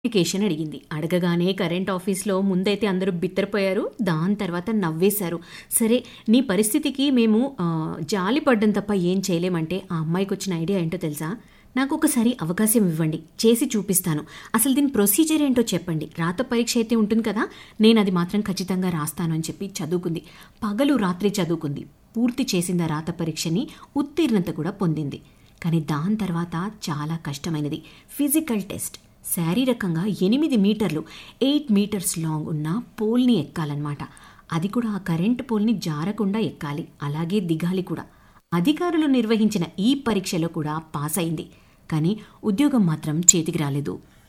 application అడిగింది అడగగానే current ఆఫీస్లో ముందైతే అందరూ బిత్తరపోయారు దాని తర్వాత నవ్వేశారు సరే నీ పరిస్థితికి మేము ఆ, జాలి పడ్డం తప్ప ఏం చేయలేమంటే ఆ అమ్మాయికి వచ్చిన ఐడియా ఏంటో తెలుసా నాకు ఒకసారి అవకాశం ఇవ్వండి చేసి చూపిస్తాను అసలు దీని ప్రొసీజర్ ఏంటో చెప్పండి రాత పరీక్ష అయితే ఉంటుంది కదా నేను అది మాత్రం ఖచ్చితంగా రాస్తాను అని చెప్పి చదువుకుంది పగలు రాత్రి చదువుకుంది పూర్తి చేసింది ఆ రాత పరీక్షని ఉత్తీర్ణత కూడా పొందింది కానీ దాని తర్వాత చాలా కష్టమైనది ఫిజికల్ టెస్ట్ శారీరకంగా ఎనిమిది మీటర్లు ఎయిట్ మీటర్స్ లాంగ్ ఉన్న పోల్ని ఎక్కాలన్నమాట అది కూడా ఆ కరెంటు పోల్ని జారకుండా ఎక్కాలి అలాగే దిగాలి కూడా అధికారులు నిర్వహించిన ఈ పరీక్షలో కూడా పాస్ అయింది కానీ ఉద్యోగం మాత్రం చేతికి రాలేదు